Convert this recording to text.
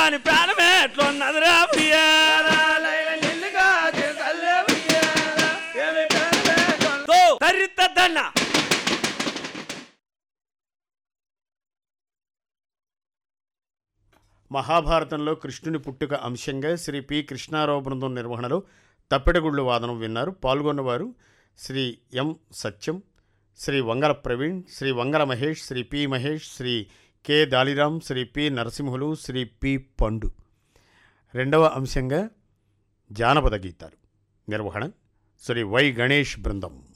దాని ప్రాణమే ఎట్లున్నది రా ఉయ్యాలా తో తరిత్తదన్న మహాభారతంలో కృష్ణుని పుట్టుక అంశంగా శ్రీ పి కృష్ణారావు బృందం నిర్వహణలో తప్పెటగుళ్ళు వాదనం విన్నారు పాల్గొన్నవారు Shri M Satyam Shri Vangala Praveen Shri Vangala Mahesh Shri P Mahesh Shri K Daliram Shri P Narasimhulu Shri P Pandu రెండవ అంశంగా జానపద గీతాలు నిర్వహణ శ్రీ వై గణేష్ బృందం